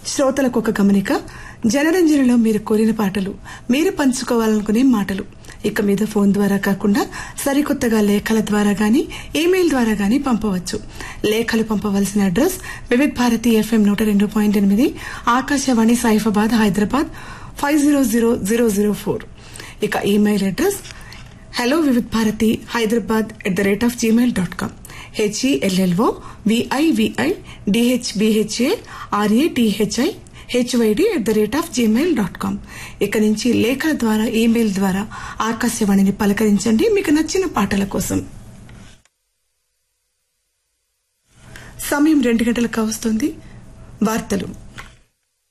శ్రోతలకు ఒక గమనిక జనరంజనలో మీరు కోరిన పాటలు మీరు పంచుకోవాలనుకునే మాటలు ఇక మీద ఫోన్ ద్వారా కాకుండా సరికొత్తగా లేఖల ద్వారా గాని ఈమెయిల్ ద్వారా గాని పంపవచ్చు లేఖలు పంపవలసిన అడ్రస్ వివిధ్ భారతి ఎఫ్ఎం నూట రెండు పాయింట్ ఎనిమిది Akashvani Saifabad Hyderabad five zero zero zero zero four ఇక email address hello Vividh Bharati Hyderabad at the rate of Gmail dot com H E L L O V I V I D H B H A R A T H I HYD at the rate of Gmail dot com ఇక నుంచి లేఖల ద్వారా email ద్వారా ఆకాశవాణిని పలకరించండి మీకు నచ్చిన పాటల కోసం సమయం రెండు గంటలకు వస్తుంది వార్తలు